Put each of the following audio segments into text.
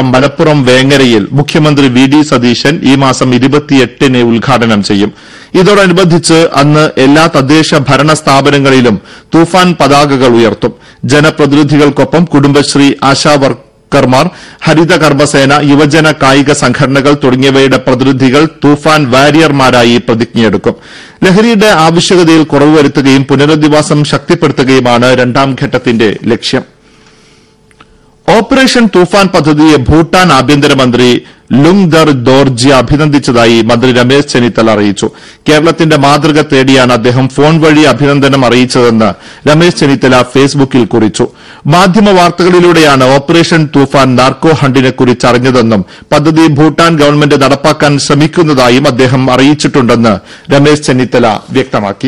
മലപ്പുറം വേങ്ങരയിൽ മുഖ്യമന്ത്രി V D Satheesan ഈ മാസം ഇരുപത്തിയെട്ടിന് ഉദ്ഘാടനം ചെയ്യും ഇതോടനുബന്ധിച്ച് അന്ന് എല്ലാ തദ്ദേശ ഭരണ സ്ഥാപനങ്ങളിലും തൂഫാൻ പതാകകൾ ഉയർത്തും ജനപ്രതിനിധികൾക്കൊപ്പം കുടുംബശ്രീ ആശാ വർക്കർമാർ ഹരിത കർമ്മസേന യുവജന കായിക സംഘടനകൾ തുടങ്ങിയവയുടെ പ്രതിനിധികൾ തൂഫാൻ വാരിയർമാരായി പ്രതിജ്ഞയെടുക്കും ലഹരിയുടെ ആവശ്യകതയിൽ കുറവ് വരുത്തുകയും പുനരധിവാസം ശക്തിപ്പെടുത്തുകയുമാണ് രണ്ടാം ഘട്ടത്തിന്റെ ലക്ഷ്യം ഓപ്പറേഷൻ തൂഫാൻ പദ്ധതിയെ ഭൂട്ടാൻ ആഭ്യന്തരമന്ത്രി ലുങ്ദർ ദോർജി അഭിനന്ദിച്ചതായി മന്ത്രി രമേശ് ചെന്നിത്തല അറിയിച്ചു കേരളത്തിന്റെ മാതൃക തേടിയാണ് അദ്ദേഹം ഫോൺ വഴി അഭിനന്ദനം അറിയിച്ചതെന്ന് രമേശ് ചെന്നിത്തല ഫേസ്ബുക്കിൽ കുറിച്ചു മാധ്യമ വാർത്തകളിലൂടെയാണ് ഓപ്പറേഷൻ തൂഫാൻ നാർക്കോ ഹണ്ടിനെക്കുറിച്ച് അറിഞ്ഞതെന്നും പദ്ധതി ഭൂട്ടാൻ ഗവൺമെന്റ് നടപ്പാക്കാൻ ശ്രമിക്കുന്നതായും അദ്ദേഹം അറിയിച്ചിട്ടുണ്ടെന്ന് രമേശ് ചെന്നിത്തല വ്യക്തമാക്കി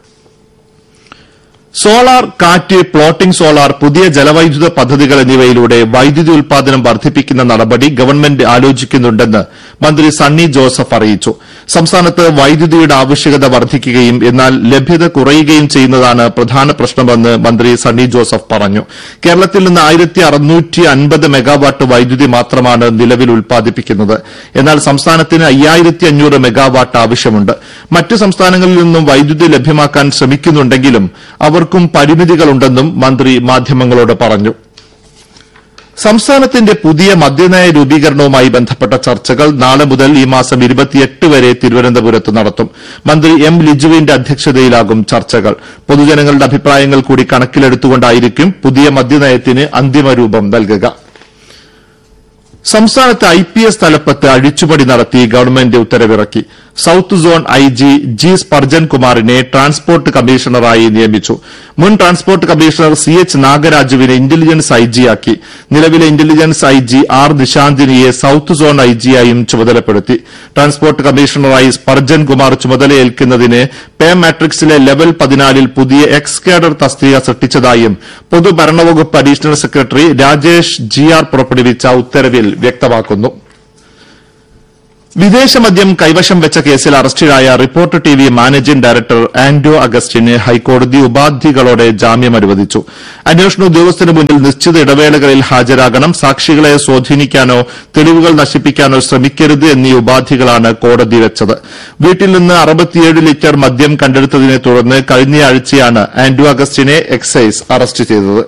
സോളാർ കാറ്റ് ഫ്ലോട്ടിംഗ് സോളാർ പുതിയ ജലവൈദ്യുത പദ്ധതികൾ എന്നിവയിലൂടെ വൈദ്യുതി ഉൽപാദനം വർദ്ധിപ്പിക്കുന്ന നടപടി ഗവൺമെന്റ് ആലോചിക്കുന്നുണ്ടെന്ന് മന്ത്രി സണ്ണി ജോസഫ് അറിയിച്ചു സംസ്ഥാനത്ത് വൈദ്യുതിയുടെ ആവശ്യകത വർദ്ധിക്കുകയും എന്നാൽ ലഭ്യത കുറയുകയും ചെയ്യുന്നതാണ് പ്രധാന പ്രശ്നമെന്ന് മന്ത്രി സണ്ണി ജോസഫ് പറഞ്ഞു കേരളത്തിൽ നിന്ന് ആയിരത്തി അറുന്നൂറ്റി അൻപത് മെഗാവാട്ട് വൈദ്യുതി മാത്രമാണ് നിലവിൽ ഉൽപ്പാദിപ്പിക്കുന്നത് എന്നാൽ സംസ്ഥാനത്തിന് അയ്യായിരത്തി അഞ്ഞൂറ് മെഗാവാട്ട് ആവശ്യമുണ്ട് മറ്റ് സംസ്ഥാനങ്ങളിൽ നിന്നും വൈദ്യുതി ലഭ്യമാക്കാൻ ശ്രമിക്കുന്നുണ്ടെങ്കിലും അവർക്കും പരിമിതികളുണ്ടെന്നും മന്ത്രി മാധ്യമങ്ങളോട് പറഞ്ഞു സംസ്ഥാനത്തിന്റെ പുതിയ മദ്യനയ രൂപീകരണവുമായി ബന്ധപ്പെട്ട ചർച്ചകൾ നാളെ മുതൽ ഈ മാസം ഇരുപത്തിയെട്ട് വരെ തിരുവനന്തപുരത്ത് നടത്തും മന്ത്രി എം ലിജുവിന്റെ അധ്യക്ഷതയിലാകും ചർച്ചകൾ പൊതുജനങ്ങളുടെ അഭിപ്രായങ്ങൾ കൂടി കണക്കിലെടുത്തുകൊണ്ടായിരിക്കും പുതിയ മദ്യനയത്തിന് അന്തിമരൂപം നൽകുക സംസ്ഥാനത്ത് ഐ പി എസ് തലപ്പത്ത് അഴിച്ചുപണി നടത്തി ഗവൺമെന്റ് ഉത്തരവിറക്കി south zone I G G Spurgeon കുമാറിനെ ട്രാൻസ്പോർട്ട് കമ്മീഷണറായി നിയമിച്ചു മുൻ ട്രാൻസ്പോർട്ട് കമ്മീഷണർ സി എച്ച് നാഗരാജുവിനെ ഇന്റലിജൻസ് ഐ ജിയാക്കി നിലവിലെ ഇന്റലിജൻസ് ഐ ജി ആർ നിശാന്തിനിയെ സൌത്ത് സോൺ ഐ ജിയായും ചുമതലപ്പെടുത്തി ട്രാൻസ്പോർട്ട് കമ്മീഷണറായി സ്പർജൻ കുമാർ ചുമതലയേൽക്കുന്നതിന് പേ മാട്രിക്സിലെ ലെവൽ പതിനാലിൽ പുതിയ എക്സ് കേഡർ തസ്തിക സൃഷ്ടിച്ചതായും പൊതുഭരണവകുപ്പ് additional secretary Rajesh G R പുറപ്പെടുവിച്ച ഉത്തരവിൽ വ്യക്തമാക്കുന്നു വിദേശ മദ്യം കൈവശം വെച്ച കേസിൽ അറസ്റ്റിലായ reporter T V managing director Anto അഗസ്റ്റിന് ഹൈക്കോടതി ഉപാധികളോടെ ജാമ്യം അനുവദിച്ചു അന്വേഷണ ഉദ്യോഗസ്ഥന് മുന്നിൽ നിശ്ചിത ഇടവേളകളിൽ ഹാജരാകണം സാക്ഷികളെ സ്വാധീനിക്കാനോ തെളിവുകൾ നശിപ്പിക്കാനോ ശ്രമിക്കരുത് എന്നീ ഉപാധികളാണ് കോടതി വെച്ചത് വീട്ടിൽ നിന്ന് അറുപത്തിയേഴ് ലിറ്റർ മദ്യം കണ്ടെടുത്തതിനെ തുടർന്ന് കഴിഞ്ഞയാഴ്ചയാണ് ആന്റോ അഗസ്റ്റിനെ എക്സൈസ് അറസ്റ്റ് ചെയ്തത്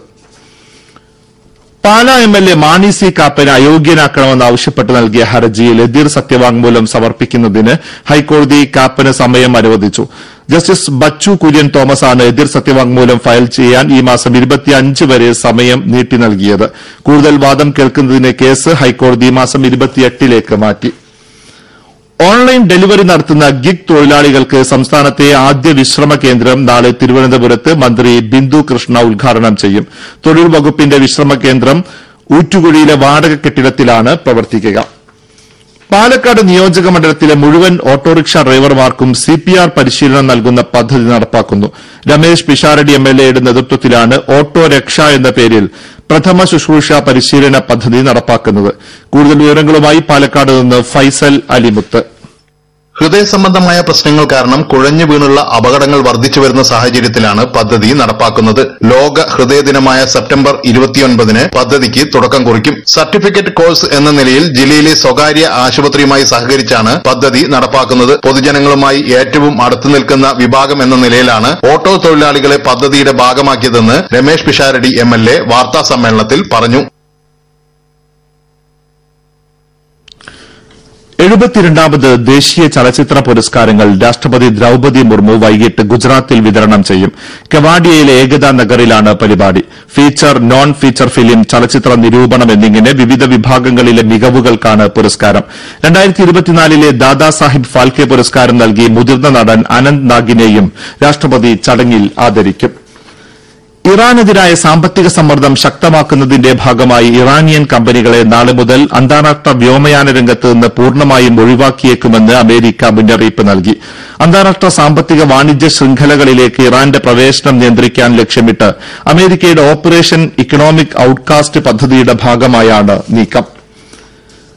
Pala M L A Mani C കാപ്പനെ അയോഗ്യനാക്കണമെന്നാവശ്യപ്പെട്ട് നൽകിയ ഹർജിയിൽ എതിർ സത്യവാങ്മൂലം സമർപ്പിക്കുന്നതിന് ഹൈക്കോടതി കാപ്പന് സമയം അനുവദിച്ചു ജസ്റ്റിസ് ബച്ചു കുര്യൻ തോമസാണ് എതിർ സത്യവാങ്മൂലം ഫയൽ ചെയ്യാൻ ഈ മാസം ഇരുപത്തിയഞ്ച് വരെ സമയം നീട്ടി നൽകിയത് കൂടുതൽ വാദം കേൾക്കുന്നതിന് കേസ് ഹൈക്കോടതി ഈ മാസം ഇരുപത്തിയെട്ടിലേക്ക് മാറ്റി ഓൺലൈൻ ഡെലിവറി നടത്തുന്ന ഗിഗ് തൊഴിലാളികൾക്ക് സംസ്ഥാനത്തെ ആദ്യ വിശ്രമ കേന്ദ്രം നാളെ തിരുവനന്തപുരത്ത് മന്ത്രി ബിന്ദു കൃഷ്ണ ഉദ്ഘാടനം ചെയ്യും തൊഴിൽ വകുപ്പിന്റെ വിശ്രമ കേന്ദ്രം ഊറ്റുകുഴിയിലെ വാടക കെട്ടിടത്തിലാണ് പ്രവർത്തിക്കുക പാലക്കാട് നിയോജക മണ്ഡലത്തിലെ മുഴുവൻ ഓട്ടോറിക്ഷ ഡ്രൈവർമാർക്കും സിപിആർ പരിശീലനം നൽകുന്ന പദ്ധതി നടപ്പാക്കുന്നു രമേശ് പിഷാരടി എംഎൽഎയുടെ നേതൃത്വത്തിലാണ് ഓട്ടോ രക്ഷ എന്ന പേരിൽ പ്രഥമ ശുശ്രൂഷ പരിശീലന പദ്ധതി നടപ്പാക്കുന്നത് കൂടുതൽ വിവരങ്ങളുമായി പാലക്കാട് നിന്ന് ഫൈസൽ അലിമുത്ത് ഹൃദയ സംബന്ധമായ പ്രശ്നങ്ങൾ കാരണം കുഴഞ്ഞു വീണുള്ള അപകടങ്ങൾ വർദ്ധിച്ചു വരുന്ന സാഹചര്യത്തിലാണ് പദ്ധതി നടപ്പാക്കുന്നത് ലോക ഹൃദയ ദിനമായ സെപ്റ്റംബർ ഇരുപത്തിയൊൻപതിന് പദ്ധതിക്ക് തുടക്കം കുറിക്കും സർട്ടിഫിക്കറ്റ് കോഴ്സ് എന്ന നിലയിൽ ജില്ലയിലെ സ്വകാര്യ ആശുപത്രിയുമായി സഹകരിച്ചാണ് പദ്ധതി നടപ്പാക്കുന്നത് പൊതുജനങ്ങളുമായി ഏറ്റവും അടുത്തു നിൽക്കുന്ന വിഭാഗം എന്ന നിലയിലാണ് ഓട്ടോ തൊഴിലാളികളെ പദ്ധതിയുടെ ഭാഗമാക്കിയതെന്ന് Ramesh Pisharody M L A വാർത്താ സമ്മേളനത്തിൽ പറഞ്ഞു എഴുപത്തിരണ്ടാമത് ദേശീയ ചലച്ചിത്ര പുരസ്കാരങ്ങൾ രാഷ്ട്രപതി ദ്രൌപതി മുർമു വൈകിട്ട് ഗുജറാത്തിൽ വിതരണം ചെയ്യും കെവാഡിയയിലെ ഏകതാ നഗറിലാണ് പരിപാടി ഫീച്ചർ നോൺ ഫീച്ചർ ഫിലിം ചലച്ചിത്ര നിരൂപണം എന്നിങ്ങനെ വിവിധ വിഭാഗങ്ങളിലെ മികവുകൾക്കാണ് പുരസ്കാരം രണ്ടായിരത്തി ഇരുപത്തിനാലിലെ ദാദാസാഹിബ് ഫാൽക്കെ പുരസ്കാരം നൽകി മുതിർന്ന നടൻ അനന്ത് നാഗിനെയും രാഷ്ട്രപതി ചടങ്ങിൽ ആദരിക്കും ഇറാനെതിരായ സാമ്പത്തിക സമ്മർദ്ദം ശക്തമാക്കുന്നതിന്റെ ഭാഗമായി ഇറാനിയൻ കമ്പനികളെ നാളെ മുതൽ അന്താരാഷ്ട്ര വ്യോമയാന രംഗത്ത് നിന്ന് പൂർണ്ണമായും ഒഴിവാക്കിയേക്കുമെന്ന് അമേരിക്ക മുന്നറിയിപ്പ് നൽകി അന്താരാഷ്ട്ര സാമ്പത്തിക വാണിജ്യ ശൃംഖലകളിലേക്ക് ഇറാന്റെ പ്രവേശനം നിയന്ത്രിക്കാൻ ലക്ഷ്യമിട്ട് അമേരിക്കയുടെ ഓപ്പറേഷൻ ഇക്കണോമിക് ഔട്ട്കാസ്റ്റ് പദ്ധതിയുടെ ഭാഗമായാണ് നീക്കം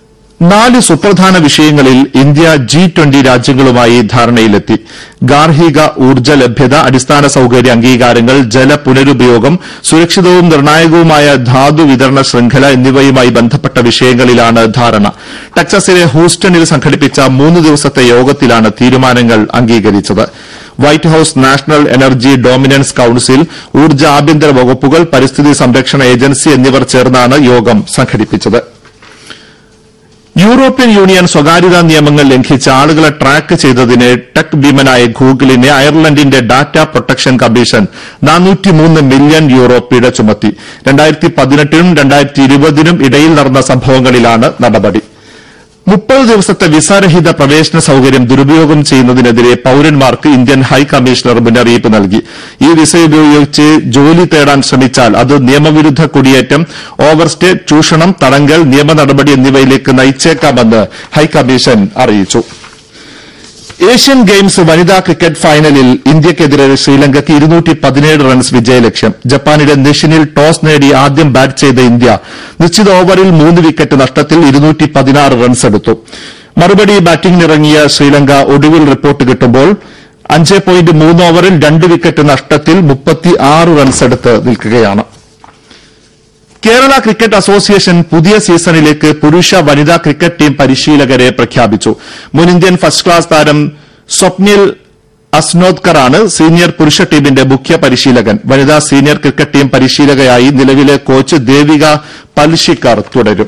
നാല് സുപ്രധാന വിഷയങ്ങളിൽ ഇന്ത്യ ജി ട്വന്റി രാജ്യങ്ങളുമായി ധാരണയിലെത്തി ഗാർഹിക ഊർജ്ജ ലഭ്യത അടിസ്ഥാന സൌകര്യ അംഗീകാരങ്ങൾ ജല പുനരുപയോഗം സുരക്ഷിതവും നിർണായകവുമായ ധാതു വിതരണ ശൃംഖല എന്നിവയുമായി ബന്ധപ്പെട്ട വിഷയങ്ങളിലാണ് ധാരണ ടെക്സസിലെ ഹൂസ്റ്റണിൽ സംഘടിപ്പിച്ച മൂന്ന് ദിവസത്തെ യോഗത്തിലാണ് തീരുമാനങ്ങൾ അംഗീകരിച്ചത് White House National Energy Dominance Council ഊർജ്ജ ആഭ്യന്തര വകുപ്പുകൾ പരിസ്ഥിതി സംരക്ഷണ ഏജൻസി എന്നിവർ ചേർന്നാണ് യോഗം സംഘടിപ്പിച്ചത് യൂറോപ്യൻ യൂണിയൻ സ്വകാര്യതാ നിയമങ്ങൾ ലംഘിച്ച് ആളുകളെ ട്രാക്ക് ചെയ്തതിന് ടെക് ഭീമനായ ഗൂഗിളിനെ അയർലൻഡിന്റെ data protection commission million euro പിഴ ചുമത്തി രണ്ടായിരത്തി പതിനെട്ടിനും രണ്ടായിരത്തി ഇരുപതിനും ഇടയിൽ നടന്ന സംഭവങ്ങളിലാണ് നടപടി മുപ്പത് ദിവസത്തെ വിസാരഹിത പ്രവേശന സൌകര്യം ദുരുപയോഗം ചെയ്യുന്നതിനെതിരെ പൌരന്മാർക്ക് ഇന്ത്യൻ ഹൈക്കമ്മീഷണർ മുന്നറിയിപ്പ് നൽകി ഈ വിസ ഉപയോഗിച്ച് ജോലി തേടാൻ ശ്രമിച്ചാൽ അത് നിയമവിരുദ്ധ കുടിയേറ്റം ഓവർസ്റ്റേ ചൂഷണം തടങ്കൽ നിയമ നടപടി എന്നിവയിലേക്ക് നയിച്ചേക്കാമെന്ന് ഹൈക്കമ്മീഷൻ അറിയിച്ചു ഏഷ്യൻ ഗെയിംസ് വനിതാ ക്രിക്കറ്റ് ഫൈനലിൽ ഇന്ത്യയ്ക്കെതിരെ ശ്രീലങ്കയ്ക്ക് ഇരുന്നൂറ്റി പതിനേഴ് റൺസ് വിജയലക്ഷ്യം ജപ്പാനിലെ നിഷിനിൽ ടോസ് നേടി ആദ്യം ബാറ്റ് ചെയ്ത ഇന്ത്യ നിശ്ചിത ഓവറിൽ മൂന്ന് വിക്കറ്റ് നഷ്ടത്തിൽ ഇരുന്നൂറ്റി പതിനാറ് റൺസ് എടുത്തു മറുപടി ബാറ്റിംഗിനിറങ്ങിയ ശ്രീലങ്ക ഒടുവിൽ റിപ്പോർട്ട് കിട്ടുമ്പോൾ അഞ്ച് പോയിന്റ് മൂന്ന് ഓവറിൽ രണ്ട് വിക്കറ്റ് നഷ്ടത്തിൽ മുപ്പത്തിയാറ് റൺസ് എടുത്ത് നിൽക്കുകയാണ് കേരള ക്രിക്കറ്റ് അസോസിയേഷൻ പുതിയ സീസണിലേക്ക് പുരുഷ വനിതാ ക്രിക്കറ്റ് ടീം പരിശീലകരെ പ്രഖ്യാപിച്ചു മുൻ ഇന്ത്യൻ ഫസ്റ്റ് ക്ലാസ് താരം സ്വപ്നിൽ അസ്നോദ്കറാണ് സീനിയർ പുരുഷ ടീമിന്റെ മുഖ്യ പരിശീലകൻ വനിതാ സീനിയർ ക്രിക്കറ്റ് ടീം പരിശീലകയായി നിലവിലെ കോച്ച് ദേവിക പൽഷിക്കർ തുടരും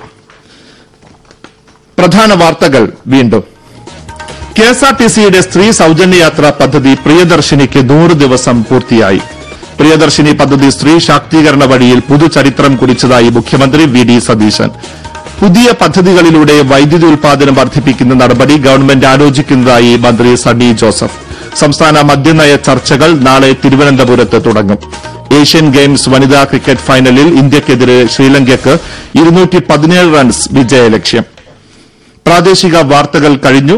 പ്രധാന വാർത്തകൾ വീണ്ടും കെഎസ്ആർടിസിയുടെ സ്ത്രീ സൌജന്യ യാത്രാ പദ്ധതി പ്രിയദർശിനിക്ക് നൂറ് ദിവസം പൂർത്തിയായി പ്രിയദർശിനി പദ്ധതി സ്ത്രീ ശാക്തീകരണ വഴിയിൽ പുതുചരിത്രം കുറിച്ചതായി മുഖ്യമന്ത്രി വി ഡി സതീശൻ പുതിയ പദ്ധതികളിലൂടെ വൈദ്യുതി ഉൽപാദനം വർദ്ധിപ്പിക്കുന്ന നടപടി ഗവൺമെന്റ് ആലോചിക്കുന്നതായി മന്ത്രി സണ്ണി ജോസഫ് സംസ്ഥാന മദ്യനയ ചർച്ചകൾ നാളെ തിരുവനന്തപുരത്ത് തുടങ്ങും ഏഷ്യൻ ഗെയിംസ് വനിതാ ക്രിക്കറ്റ് ഫൈനലിൽ ഇന്ത്യയ്ക്കെതിരെ ശ്രീലങ്കയ്ക്ക് ഇരുന്നൂറ്റി പതിനേഴ് റൺസ് വിജയലക്ഷ്യം പ്രാദേശിക വാർത്തകൾ കഴിഞ്ഞു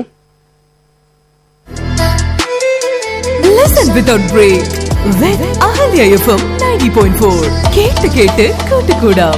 Listen without break with Ahalya FM 90.4. കേട്ട് കേട്ട് കൂട്ടുകൂടാം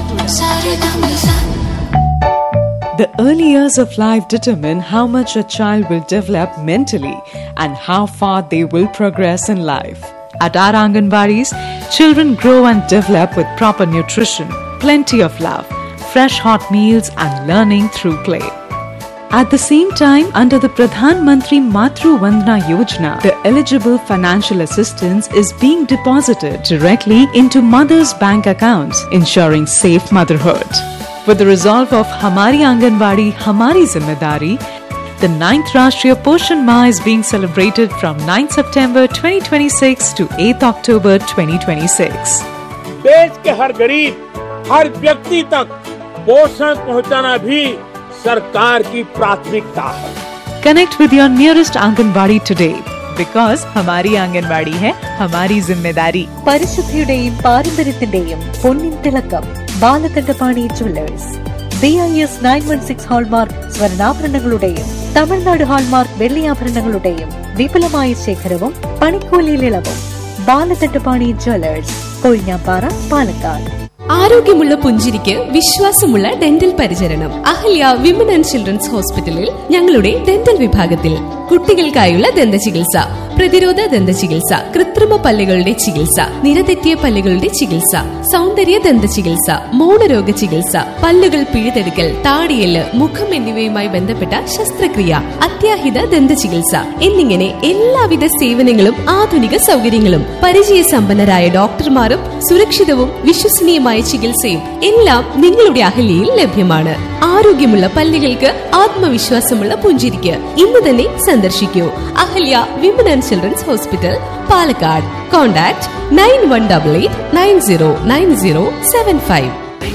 The early years of life determine how much a child will develop mentally and how far they will progress in life. At our Anganwadis, children grow and develop with proper nutrition, plenty of love, fresh hot meals, and learning through play. At the same time, under the Pradhan Mantri Matru Vandana Yojana, the eligible financial assistance is being deposited directly into mothers' bank accounts, ensuring safe motherhood. With the resolve of Hamari Anganwadi, Hamari Zimmedari, the 9th Rashtriya Poshan Ma is being celebrated from 9 September 2026 to 8 October 2026. देश के हर गरीब हर व्यक्ति तक पोषण पहुंचाना भी सरकार की प्राथमिकता है Connect with your nearest Anganwadi today because Hamari Anganwadi hai Hamari Zimmedari. പരിശുദ്ധിയുടെയും പാരമ്പര്യത്തിന്റെയും പൊന്നിൻ തിളക്കം Balakandapani jewellers B I S nine one six hallmark സ്വർണ്ണാഭരണങ്ങളുടെയും തമിഴ്നാട് ഹാൾമാർക്ക് വെള്ളിയാഭരണങ്ങളുടെയും വിപുലമായ ശേഖരവും പണിക്കൂലിയിൽ ഇളവും ബാലകണ്ഠപാണി ജ്വല്ലേഴ്സ് കൊഴിഞ്ഞാപ്പാറ പാലക്കാട് ആരോഗ്യമുള്ള പുഞ്ചിരിക്ക് വിശ്വാസമുള്ള ഡെന്റൽ പരിചരണം അഹല്യ വിമൻ ആൻഡ് ചിൽഡ്രൻസ് ഹോസ്പിറ്റലിൽ ഞങ്ങളുടെ ഡെന്റൽ വിഭാഗത്തിൽ കുട്ടികൾക്കായുള്ള ദന്ത ചികിത്സ പ്രതിരോധ ദന്ത ചികിത്സ കൃത്രിമ പല്ലുകളുടെ ചികിത്സ നിരതെറ്റിയ പല്ലുകളുടെ ചികിത്സ സൗന്ദര്യ ദന്ത ചികിത്സ മൗനരോഗ ചികിത്സ പല്ലുകൾ പിഴുതെടുക്കൽ താടിയല് മുഖം എന്നിവയുമായി ബന്ധപ്പെട്ട ശസ്ത്രക്രിയ അത്യാഹിത ദന്ത ചികിത്സ എന്നിങ്ങനെ എല്ലാവിധ സേവനങ്ങളും ആധുനിക സൗകര്യങ്ങളും പരിചയസമ്പന്നരായ ഡോക്ടർമാരും സുരക്ഷിതവും വിശ്വസനീയമായ ചികിത്സയും എല്ലാം നിങ്ങളുടെ അഹല്യയിൽ ലഭ്യമാണ് ആരോഗ്യമുള്ള പല്ലുകൾക്ക് ആത്മവിശ്വാസമുള്ള പുഞ്ചിരിക്ക് ഇന്ന് തന്നെ സന്ദർശിക്കൂ Ahalya women and children's hospital Palakkad contact nine one double eight nine zero nine zero seven five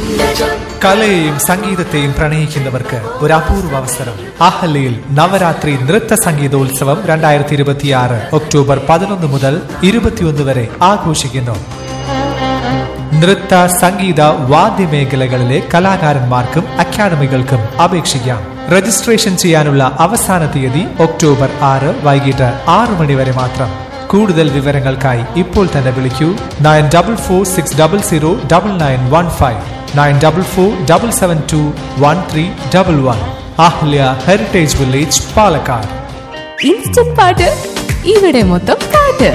കലയെയും സംഗീതത്തെയും പ്രണയിക്കുന്നവർക്ക് ഒരു അപൂർവ അവസരം അഹല്യയിൽ നവരാത്രി നൃത്ത സംഗീതോത്സവം രണ്ടായിരത്തി ഇരുപത്തിയാറ് ഒക്ടോബർ പതിനൊന്ന് മുതൽ ഇരുപത്തിയൊന്ന് വരെ ആഘോഷിക്കുന്നു നൃത്ത സംഗീത വാദ്യമേഖലകളിലെ കലാകാരന്മാർക്കും അക്കാദമികൾക്കും അപേക്ഷിക്കാം രജിസ്ട്രേഷൻ ചെയ്യാനുള്ള അവസാന തീയതി ഒക്ടോബർ ആറ് വൈകിട്ട് ആറ് മണി വരെ മാത്രം കൂടുതൽ വിവരങ്ങൾക്കായി ഇപ്പോൾ തന്നെ വിളിക്കൂ nine double four six double zero double nine one five nine double four double seven two one three double one Ahalya heritage village Palakkad instant പാട്ട് ഇവിടെ മൊത്തം പാട്ട്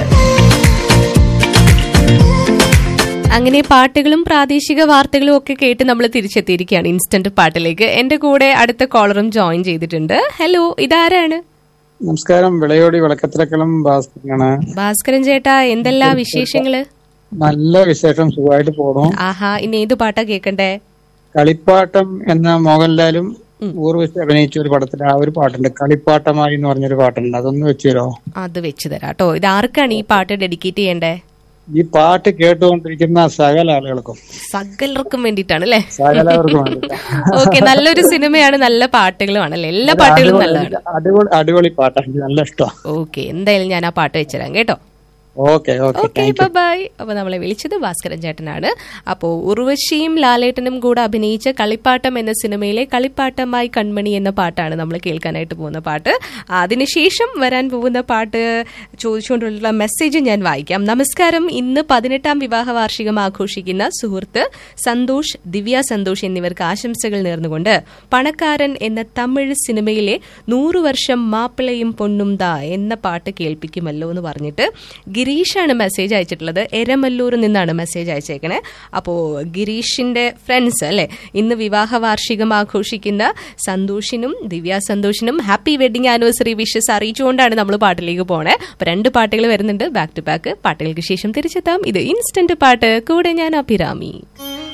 അങ്ങനെ പാട്ടുകളും പ്രാദേശിക വാർത്തകളും ഒക്കെ കേട്ട് നമ്മൾ തിരിച്ചെത്തിയിരിക്കുകയാണ് ഇൻസ്റ്റന്റ് പാട്ടിലേക്ക് എന്റെ കൂടെ അടുത്ത കോളറും ജോയിൻ ചെയ്തിട്ടുണ്ട് ഹലോ ഇതാരാണ് നമസ്കാരം വിളയോടി വിളക്കത്തിരക്കളം ഭാസ്കരനാണ് ഭാസ്കരൻ ചേട്ടാ എന്തെല്ലാം വിശേഷങ്ങള് നല്ല വിശേഷം സുഖമായിട്ട് പോണു ആഹാ ഇനി ഏത് പാട്ടാ കേക്കണ്ടേ കളിപ്പാട്ടം എന്ന മോഹൻലാലും ഊർവശി അഭിനയിച്ച ഒരു പടത്തിൽ ആ ഒരു പാട്ടുണ്ട് കളിപ്പാട്ടമായി എന്ന് പറഞ്ഞൊരു പാട്ടുണ്ട് അതൊന്ന് വെച്ചു തരോ അത് വെച്ച് തരാട്ടോ ഇത് ആർക്കാണ് ഈ പാട്ട് ഡെഡിക്കേറ്റ് ചെയ്യണ്ടേ ഈ പാട്ട് കേട്ടുകൊണ്ടിരിക്കുന്ന സകല ആളുകൾക്കും സകലർക്കും വേണ്ടിയിട്ടാണ് അല്ലേ സകലവർക്കും വേണ്ടിയിട്ട്. ഓക്കെ നല്ലൊരു സിനിമയാണ് നല്ല പാട്ടുകളുമാണ് അല്ലേ എല്ലാ പാട്ടുകളും നല്ലതാണ് അടിപൊളി അടിപൊളി പാട്ടാണ് എനിക്ക് നല്ല ഇഷ്ടമാണ് ഓക്കെ എന്തായാലും ഞാൻ ആ പാട്ട് വെച്ചുതരാം കേട്ടോ ഓക്കെ ഓക്കെ ഓക്കെ ബൈ അപ്പൊ നമ്മളെ വിളിച്ചത് ഭാസ്കരൻ ചേട്ടനാണ് അപ്പോ ഉർവശിയും ലാലേട്ടനും കൂടെ അഭിനയിച്ച കളിപ്പാട്ടം എന്ന സിനിമയിലെ കളിപ്പാട്ടമായി കൺമണി എന്ന പാട്ടാണ് നമ്മൾ കേൾക്കാനായിട്ട് പോകുന്ന പാട്ട് അതിനുശേഷം വരാൻ പോകുന്ന പാട്ട് ചോദിച്ചുകൊണ്ടുള്ള മെസ്സേജ് ഞാൻ വായിക്കാം നമസ്കാരം ഇന്ന് പതിനെട്ടാം വിവാഹ വാർഷികം ആഘോഷിക്കുന്ന സുഹൃത്ത് സന്തോഷ് ദിവ്യ സന്തോഷ് എന്നിവർക്ക് ആശംസകൾ നേർന്നുകൊണ്ട് പണക്കാരൻ എന്ന തമിഴ് സിനിമയിലെ നൂറു വർഷം മാപ്പിളയും പൊന്നും ദാ എന്ന പാട്ട് കേൾപ്പിക്കുമല്ലോ എന്ന് പറഞ്ഞിട്ട് ഗിരീഷാണ് മെസ്സേജ് അയച്ചിട്ടുള്ളത് എരമല്ലൂരിൽ നിന്നാണ് മെസ്സേജ് അയച്ചേക്കണേ അപ്പോൾ ഗിരീഷിന്റെ ഫ്രണ്ട്സ് അല്ലെ ഇന്ന് വിവാഹ വാർഷികം ആഘോഷിക്കുന്ന സന്തോഷിനും ദിവ്യ സന്തോഷിനും ഹാപ്പി വെഡിങ് ആനിവേഴ്സറി വിഷസ് അറിയിച്ചുകൊണ്ടാണ് നമ്മൾ പാട്ടിലേക്ക് പോണേ അപ്പൊ രണ്ട് പാട്ടുകൾ വരുന്നുണ്ട് ബാക്ക് ടു ബാക്ക് പാട്ടുകൾക്ക് ശേഷം തിരിച്ചെത്താം ഇത് ഇൻസ്റ്റന്റ് പാട്ട് കൂടെ ഞാൻ അഭിരാമി